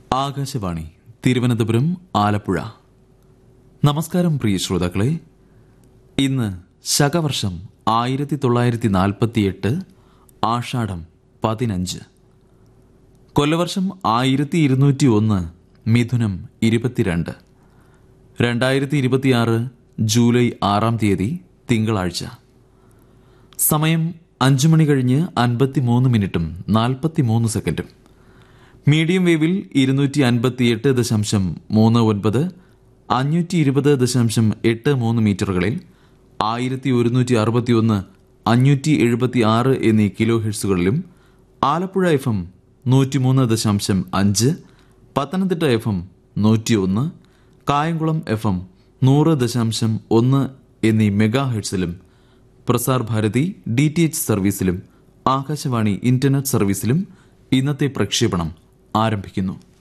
ആകാശവാണി തിരുവനന്തപുരം ആലപ്പുഴ നമസ്കാരം പ്രിയ ശ്രോതാക്കളെ ഇന്ന് ശകവർഷം ആയിരത്തി തൊള്ളായിരത്തി നാൽപ്പത്തിയെട്ട് ആഷാഢം പതിനഞ്ച് കൊല്ലവർഷം ആയിരത്തി ഇരുന്നൂറ്റി ഒന്ന് മിഥുനം ഇരുപത്തിരണ്ട് രണ്ടായിരത്തി ഇരുപത്തിയാറ് ജൂലൈ ആറാം തീയതി തിങ്കളാഴ്ച സമയം അഞ്ചു മണി കഴിഞ്ഞ് അൻപത്തിമൂന്ന് മിനിറ്റും നാൽപ്പത്തിമൂന്ന് സെക്കൻഡും മീഡിയം വേവിൽ ഇരുന്നൂറ്റി അൻപത്തിയെട്ട് ദശാംശം മൂന്ന് ഒൻപത് അഞ്ഞൂറ്റി ഇരുപത് ദശാംശം എട്ട് മൂന്ന് മീറ്ററുകളിൽ ആയിരത്തി ഒരുന്നൂറ്റി അറുപത്തിയൊന്ന് അഞ്ഞൂറ്റി എഴുപത്തി ആറ് എന്നീ കിലോ ഹെർട്സുകളിലും ആലപ്പുഴ എഫ് എം നൂറ്റിമൂന്ന് ദശാംശം അഞ്ച് പത്തനംതിട്ട എഫ് എം നൂറ്റിയൊന്ന് കായംകുളം എഫ് എം നൂറ് ദശാംശം ഒന്ന് എന്നീ മെഗാ ഹെർട്സിലും Prasar Bharati D T H സർവീസിലും ആകാശവാണി ഇന്റർനെറ്റ് സർവീസിലും ഇന്നത്തെ പ്രക്ഷേപണം ആരംഭിക്കുന്നു